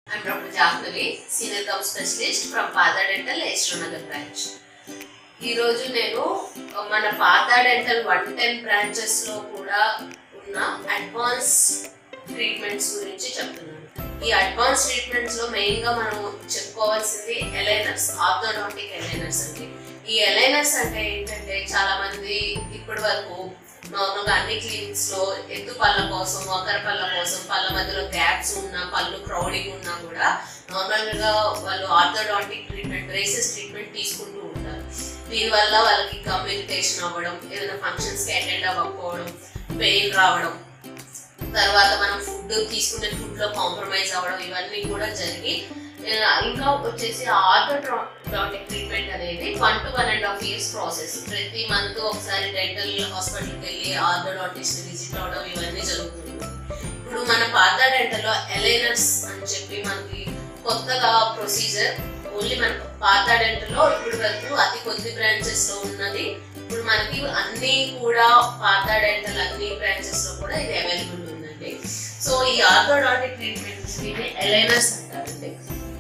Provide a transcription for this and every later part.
I'm Dr. Jahnavi, Senior Gum Specialist from Pada Dental, Nagar branch. ఈ రోజు నేను మన పాత డెంటల్ వన్ టెన్ బ్రాంచెస్ లో కూడా ఉన్న అడ్వాన్స్ ట్రీట్మెంట్స్ గురించి చెప్తున్నాను ఈ అడ్వాన్స్ ట్రీట్మెంట్స్ లో మెయిన్ గా మనం చెప్పుకోవాల్సింది ఎలైనర్స్ ఆర్థోడాంటిక్ ఎలైనర్స్ అండి ఈ ఎలైనర్స్ అంటే ఏంటంటే చాలా మంది ఇప్పటి వరకు నార్మల్ గా అన్ని క్లినిక్స్ లో ఎత్తు పళ్ళ కోసం వంకర పళ్ళ కోసం పళ్ళ మధ్యలో గ్యాప్స్ ఉన్నా పళ్ళు క్రౌడింగ్ ఉన్నా కూడా నార్మల్ గా వాళ్ళు ఆర్థోడాంటిక్ ట్రీట్మెంట్ బ్రేసెస్ ట్రీట్మెంట్ తీసుకుంటూ ఉంటారు దీనివల్ల వాళ్ళకి కమ్యూనికేషన్ అవ్వడం ఏదైనా ఫంక్షన్స్ కి అటెండ్ అవ్వకపోవడం పెయిన్ రావడం తర్వాత మనం ఫుడ్ తీసుకునే ఫుడ్ లో కాంప్రమైజ్ అవ్వడం ఇవన్నీ కూడా జరిగి ఆ, ఇంకా వచ్చేసి ఆర్థోడాంటిక్ ట్రీట్మెంట్ అనేది one to one and half years process ప్రతి మంత్ ఒకసారి డెంటల్ హాస్పిటల్కి వెళ్ళి ఆర్థోడాంటిస్ట్ విజిట్ అవడం ఇవన్నీ జరుగుతుంది ఇప్పుడు మన పాత డెంటల్లో ఎలైనర్స్ అని చెప్పి మనకి కొత్తగా ప్రొసీజర్ ఓన్లీ మన పాత డెంటల్లో ఇప్పుడు వరకు అతి కొద్ది బ్రాంచెస్ లో ఉన్నది ఇప్పుడు మనకి అన్ని కూడా పాత డెంటల్ అన్ని బ్రాంచెస్ లో కూడా ఇది అవైలబుల్ ఉందండి సో ఈ ఆర్థోడాంటిక్ ట్రీట్మెంట్ వీటిని ఎలైనర్స్ అంటారండి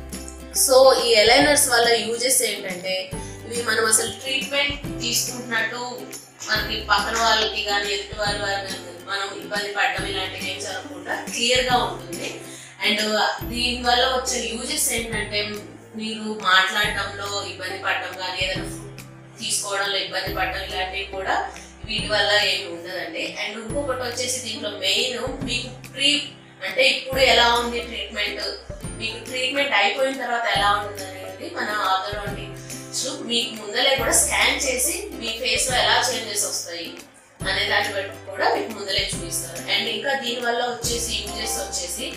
సో ఈ ఎలైనర్స్ వల్ల యూజెస్ ఏంటంటే ఇవి మనం అసలు ట్రీట్మెంట్ తీసుకుంటున్నట్టు మనకి పక్కన వాళ్ళకి కానీ ఎదుటి వారి వారి మనం ఇబ్బంది పడడం ఇలాంటివి ఏం జరగకుండా క్లియర్ గా ఉంటుంది అండ్ దీని వల్ల వచ్చే యూజెస్ ఏంటంటే మీరు మాట్లాడటంలో ఇబ్బంది పడడం కానీ ఏదైనా food తీసుకోవడంలో ఇబ్బంది పడడం ఇలాంటివి కూడా వీటి వల్ల ఏమి ఉండదండి అండ్ ఇంకొకటి వచ్చేసి దీంట్లో మెయిన్ మీకు ప్రీ అంటే ఇప్పుడు ఎలా ఉంది ట్రీట్మెంట్ మీకు ట్రీట్మెంట్ అయిపోయిన తర్వాత ఎలా ఉంటుంది అనేది మన ఆర్థోడాంటిక్స్ మీకు ముందలే కూడా స్కాన్ చేసి మీ ఫేస్ లో ఎలా చేంజెస్ వస్తాయి అనే దాన్ని బట్టి కూడా మీకు ముందలే చూపిస్తారు అండ్ ఇంకా దీని వల్ల వచ్చేసి యూజెస్ వచ్చేసి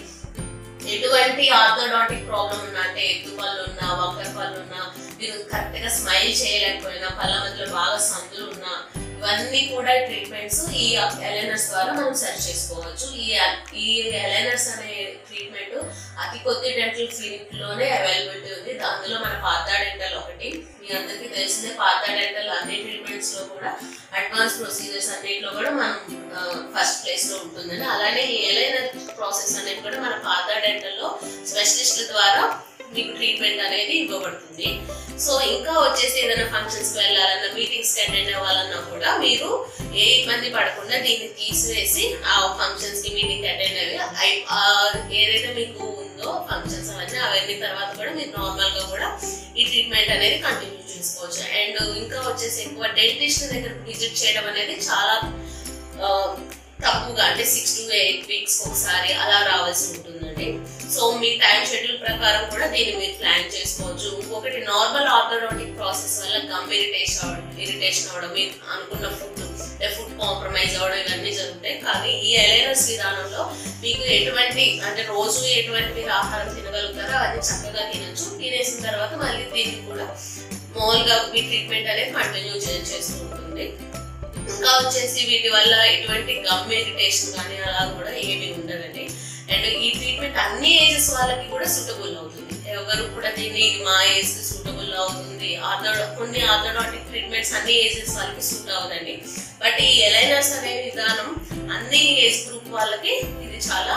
ఎటువంటి ఆర్థోడాంటిక్ ప్రాబ్లం ఉన్నా అంటే ఎత్తు పళ్ళు ఉన్నా వంకర పళ్ళు ఉన్నా మీరు కరెక్ట్ గా స్మైల్ చేయలేకపోయినా పళ్ళ మధ్యలో బాగా సందులు ఉన్నా ఇవన్నీ కూడా ట్రీట్మెంట్స్ ఈ ఎలైనర్స్ ద్వారా మనం సరి చేసుకోవచ్చు ఈ ఈ ఎలైనర్స్ అనే ట్రీట్మెంట్ అతి కొద్ది డెంటల్ క్లినిక్ లోనే అవైలబిలిటీ ఉంది అందులో మన పాత డెంటల్ ఒకటి మీ అందరికీ తెలిసిందే పాత డెంటల్ అన్ని ట్రీట్మెంట్స్ లో కూడా అడ్వాన్స్ ప్రొసీజర్స్ అన్నింటిలో కూడా మనం ఫస్ట్ ప్లేస్ లో ఉంటుందని అలానే ఈ ఎలైనర్ ప్రాసెస్ అనేది కూడా మన పాత డెంటల్ లో స్పెషలిస్ట్ల ద్వారా మీకు ట్రీట్మెంట్ అనేది ఇవ్వబడుతుంది సో ఇంకా వచ్చేసి ఏదైనా ఫంక్షన్స్ కి వెళ్ళాలన్నా మీటింగ్స్ కి అటెండ్ అవ్వాలన్నా కూడా మీరు ఏ ఇబ్బంది పడకుండా దీన్ని తీసివేసి ఆ ఫంక్షన్స్ కి మీటింగ్ అటెండ్ అయ్యి అయి- ఆ ఏదైతే మీకు ఉందో ఫంక్షన్స్ అవన్నీ అవన్నీ తర్వాత కూడా మీరు నార్మల్ గా కూడా ఈ ట్రీట్మెంట్ అనేది కంటిన్యూ చేసుకోవచ్చు అండ్ ఇంకా వచ్చేసి ఎక్కువ డెంటిస్ట్ దగ్గర విజిట్ చేయడం అనేది చాలా ఆ, తక్కువగా అంటే సిక్స్ టు ఎయిట్ వీక్స్ ఒకసారి అలా రావాల్సి ఉంటుందండి సో మీ టైం షెడ్యూల్ ప్రకారం కూడా దీన్ని మీరు ప్లాన్ చేసుకోవచ్చు ఇంకొకటి నార్మల్ ఆర్థోడాంటిక్ ప్రాసెస్ వల్ల గమ్ ఇరిటేషన్ అవ్వడం ఇరిటేషన్ అవ్వడం మీరు అనుకున్న ఫుడ్ ఫుడ్ కాంప్రమైజ్ అవ్వడం ఇవన్నీ జరుగుతాయి కానీ ఈ ఎలైనర్స్ విధానంలో మీకు ఎటువంటి అంటే రోజు ఎటువంటి మీరు ఆహారం తినగలుగుతారో అది చక్కగా తినొచ్చు తినేసిన తర్వాత మళ్ళీ దీనికి కూడా మామూలుగా మీ ట్రీట్మెంట్ అనేది కంటిన్యూ చేస్తూ ఉంటుంది ఇంకా వచ్చేసి వీటి వల్ల ఎటువంటి గమ్ ఇరిటేషన్ కానీ అలా కూడా ఏమీ ఉండదండి అండ్ ఈ ట్రీట్మెంట్ అన్ని ఏజెస్ వాళ్ళకి కూడా సూటబుల్ అవుతుంది ఎవరు కూడా దీన్ని ఇది మా ఏజ్ కి సూటబుల్ అవుతుంది ఆర్థో కొన్ని ఆర్థోడాంటిక్ ట్రీట్మెంట్స్ అన్ని ఏజెస్ వాళ్ళకి సూట్ అవుతుంది బట్ ఈ ఎలైనర్స్ అనే విధానం అన్ని ఏజ్ గ్రూప్ వాళ్ళకి ఇది చాలా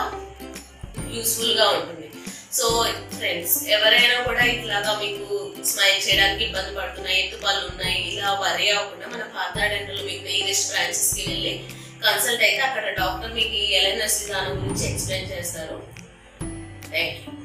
యూస్ఫుల్ గా ఉంటుంది సో ఫ్రెండ్స్ ఎవరైనా కూడా ఇట్లాగా మీకు స్మైల్ చేయడానికి ఇబ్బంది పడుతున్నాయి ఎత్తు పళ్ళు ఉన్నాయి ఇలా వరి అవ్వకుండా మన పాత డెంటల్ మీకు నియరెస్ట్ బ్రాంచెస్ కి వెళ్ళి కన్సల్ట్ అయితే అక్కడ డాక్టర్ మీకు ఈ ఎలైనర్స్ విధానం గురించి ఎక్స్ప్లెయిన్ చేస్తారు థ్యాంక్ యూ